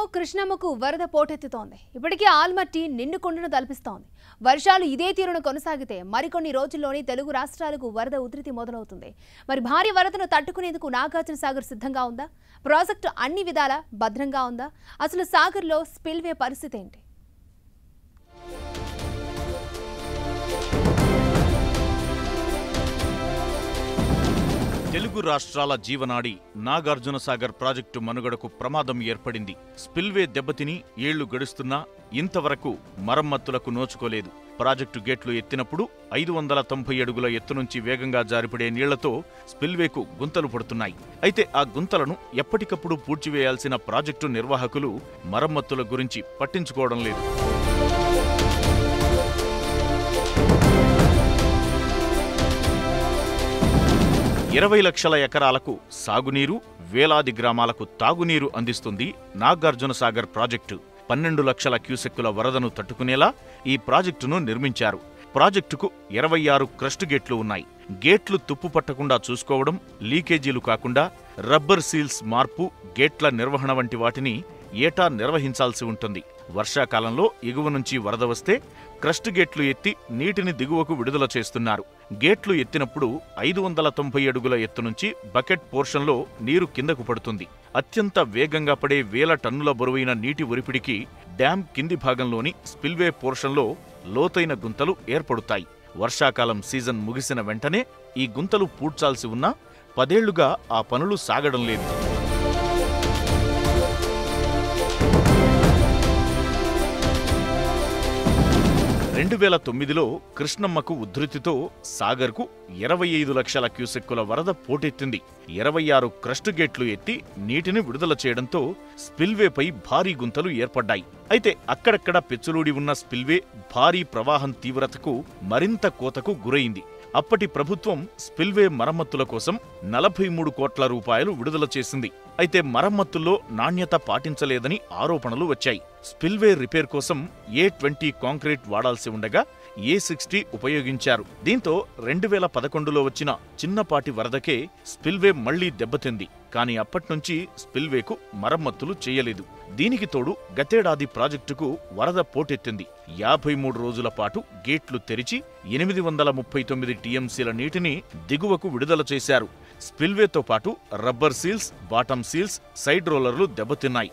కృష్ణమ్మకు వరద పోటెత్తుతోంది ఇప్పటికే ఆల్మట్టి నిండు కుండను తలపిస్తోంది వర్షాలు ఇదే తీరును కొనసాగితే మరికొన్ని రోజుల్లోనే తెలుగు రాష్ట్రాలకు వరద ఉధృతి మొదలవుతుంది మరి భారీ వరదను తట్టుకునేందుకు నాగార్జున సాగర్ సిద్ధంగా ఉందా ప్రాజెక్టు అన్ని విధాలా భద్రంగా ఉందా అసలు సాగర్లో స్పిల్వే పరిస్థితి ఏంటి తెలుగు రాష్ట్రాల జీవనాడి నాగార్జున సాగర్ ప్రాజెక్టు మనుగడకు ప్రమాదం ఏర్పడింది స్పిల్వే దెబ్బతిని ఏళ్లు గడుస్తున్నా ఇంతవరకు మరమ్మతులకు నోచుకోలేదు ప్రాజెక్టు గేట్లు ఎత్తినప్పుడు ఐదు వందల తొంభై అడుగుల ఎత్తు నుంచి వేగంగా జారిపడే నీళ్లతో స్పిల్వేకు గుంతలు పడుతున్నాయి అయితే ఆ గుంతలను ఎప్పటికప్పుడు పూడ్చివేయాల్సిన ప్రాజెక్టు నిర్వాహకులు మరమ్మతుల గురించి పట్టించుకోవడం లేదు ఇరవై లక్షల ఎకరాలకు సాగునీరు వేలాది గ్రామాలకు తాగునీరు అందిస్తుంది నాగార్జున సాగర్ ప్రాజెక్టు పన్నెండు లక్షల క్యూసెక్కుల వరదను తట్టుకునేలా ఈ ప్రాజెక్టును నిర్మించారు ప్రాజెక్టుకు ఇరవై ఆరు క్రస్ట్ గేట్లు ఉన్నాయి గేట్లు తుప్పు పట్టకుండా చూసుకోవడం లీకేజీలు కాకుండా రబ్బర్ సీల్స్ మార్పు గేట్ల నిర్వహణ వంటి వాటిని ఏటా నిర్వహించాల్సి ఉంటుంది వర్షాకాలంలో ఎగువ నుంచి వరద వస్తే క్రస్ట్ గేట్లు ఎత్తి నీటిని దిగువకు విడుదల చేస్తున్నారు గేట్లు ఎత్తినప్పుడు ఐదు వందల తొంభై అడుగుల ఎత్తు నుంచి బకెట్ పోర్షన్లో నీరు కిందకు పడుతుంది అత్యంత వేగంగా పడే వేల టన్నుల బరువైన నీటి ఒరిపిడికి డ్యాం కింది భాగంలోని స్పిల్వే పోర్షన్లో లోతైన గుంతలు ఏర్పడుతాయి వర్షాకాలం సీజన్ ముగిసిన వెంటనే ఈ గుంతలు పూడ్చాల్సి ఉన్నా పదేళ్లుగా ఆ పనులు సాగడం లేదు రెండు వేల తొమ్మిదిలో కృష్ణమ్మకు ఉధృతితో సాగర్కు ఇరవై ఐదు లక్షల క్యూసెక్కుల వరద పోటెత్తింది ఇరవై ఆరు క్రస్ట్ గేట్లు ఎత్తి నీటిని విడుదల చేయడంతో స్పిల్వేపై భారీ గుంతలు ఏర్పడ్డాయి అయితే అక్కడక్కడ పెచ్చులూడి ఉన్న స్పిల్వే భారీ ప్రవాహం తీవ్రతకు మరింత కోతకు గురైంది అప్పటి ప్రభుత్వం స్పిల్వే మరమ్మతుల కోసం నలభై మూడు కోట్ల రూపాయలు విడుదల చేసింది అయితే మరమ్మతుల్లో నాణ్యత పాటించలేదని ఆరోపణలు వచ్చాయి స్పిల్వే రిపేర్ కోసం ఏ ట్వంటీ కాంక్రీట్ వాడాల్సి ఉండగా ఏ సిక్స్టీ ఉపయోగించారు దీంతో రెండు వేల పదకొండులో వచ్చిన చిన్నపాటి వరదకే స్పిల్వే మళ్లీ దెబ్బతింది కానీ అప్పట్నుంచి స్పిల్వేకు మరమ్మతులు చేయలేదు దీనికి తోడు గతేడాది ప్రాజెక్టుకు వరద పోటెత్తింది యాభై మూడు రోజుల పాటు గేట్లు తెరిచి ఎనిమిది వందల ముప్పై తొమ్మిది టీఎంసీల నీటిని దిగువకు విడుదల చేశారు స్పిల్వేతో పాటు rubber seals bottom seals side రోలర్లు దెబ్బతిన్నాయి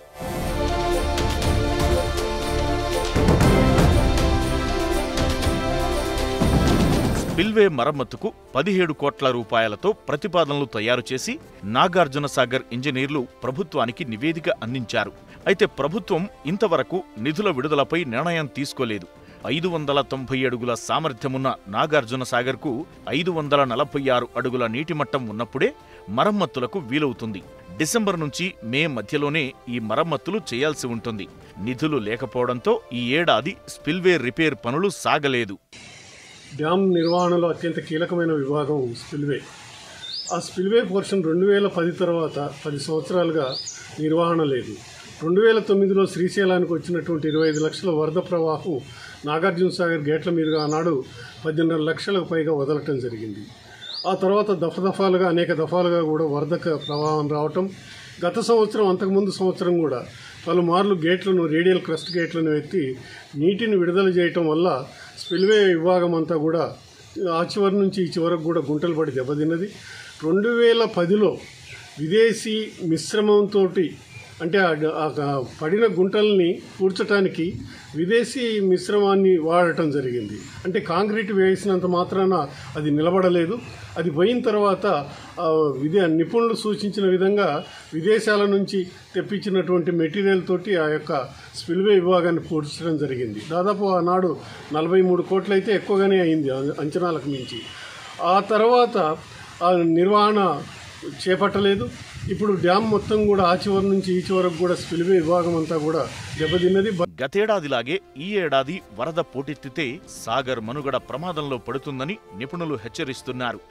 స్పిల్వే మరమ్మతుకు పదిహేడు కోట్ల రూపాయలతో ప్రతిపాదనలు తయారు చేసి నాగార్జున సాగర్ ఇంజనీర్లు ప్రభుత్వానికి నివేదిక అందించారు అయితే ప్రభుత్వం ఇంతవరకు నిధుల విడుదలపై నిర్ణయం తీసుకోలేదు ఐదు వందల తొంభై అడుగుల సామర్థ్యమున్న నాగార్జున సాగర్కు ఐదు వందల నలభై ఆరు అడుగుల నీటి మట్టం ఉన్నప్పుడే మరమ్మతులకు వీలవుతుంది డిసెంబర్ నుంచి మే మధ్యలోనే ఈ మరమ్మతులు చేయాల్సి ఉంటుంది నిధులు లేకపోవడంతో ఈ ఏడాది స్పిల్వే రిపేర్ పనులు సాగలేదు డ్యామ్ నిర్వహణలో అత్యంత కీలకమైన విభాగం స్పిల్వే ఆ స్పిల్వే పోర్షన్ రెండు వేల పది తర్వాత పది సంవత్సరాలుగా నిర్వహణ లేదు రెండు వేల తొమ్మిదిలో శ్రీశైలానికి వచ్చినటువంటి ఇరవై ఐదు లక్షల వరద ప్రవాహం నాగార్జున సాగర్ గేట్ల మీదుగా ఆనాడు పద్దెనిమిది లక్షలకు పైగా వదలటం జరిగింది ఆ తర్వాత దఫదఫాలుగా అనేక దఫాలుగా కూడా వరద ప్రవాహం రావటం గత సంవత్సరం అంతకుముందు సంవత్సరం కూడా పలుమార్లు గేట్లను రేడియల్ క్రస్ట్ గేట్లను ఎత్తి నీటిని విడుదల చేయటం వల్ల స్పిల్వే విభాగం అంతా కూడా ఆ చివరి నుంచి ఈ చివరకు కూడా గుంటలు పడి దెబ్బతిన్నది రెండు వేల పదిలో విదేశీ మిశ్రమంతో అంటే ఆ- ఆ పడిన గుంటల్ని పూడ్చడానికి విదేశీ మిశ్రమాన్ని వాడటం జరిగింది అంటే కాంక్రీట్ వేసినంత మాత్రాన అది నిలబడలేదు అది పోయిన తర్వాత ఆ, విదే నిపుణులు సూచించిన విధంగా విదేశాల నుంచి తెప్పించినటువంటి మెటీరియల్ తోటి ఆ యొక్క స్పిల్వే విభాగాన్ని పూడ్చడం జరిగింది దాదాపు ఆనాడు నలభై మూడు కోట్లయితే ఎక్కువగానే అయింది అం- అంచనాలకు మించి ఆ తర్వాత ఆ నిర్వహణ చేపట్టలేదు ఇప్పుడు డ్యామ్ మొత్తం కూడా ఆ చివరి నుంచి ఈ చివరకు కూడా స్పిల్వే విభాగం అంతా కూడా దెబ్బతిన్నది గతేడాదిలాగే ఈ ఏడాది వరద పోటెత్తితే సాగర్ మనుగడ ప్రమాదంలో పడుతుందని నిపుణులు హెచ్చరిస్తున్నారు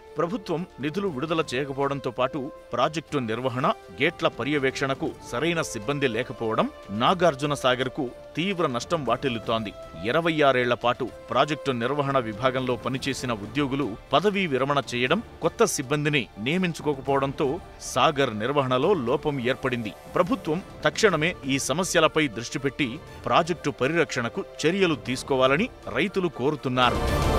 ప్రభుత్వం నిధులు విడుదల చేయకపోవడంతో పాటు ప్రాజెక్టు నిర్వహణ గేట్ల పర్యవేక్షణకు సరైన సిబ్బంది లేకపోవడం నాగార్జున సాగర్కు తీవ్ర నష్టం వాటిల్లుతోంది ఇరవై ఆరేళ్ల పాటు ప్రాజెక్టు నిర్వహణ విభాగంలో పనిచేసిన ఉద్యోగులు పదవీ విరమణ చేయడం కొత్త సిబ్బందిని నియమించుకోకపోవడంతో సాగర్ నిర్వహణలో లోపం ఏర్పడింది ప్రభుత్వం తక్షణమే ఈ సమస్యలపై దృష్టి పెట్టి ప్రాజెక్టు పరిరక్షణకు చర్యలు తీసుకోవాలని రైతులు కోరుతున్నారు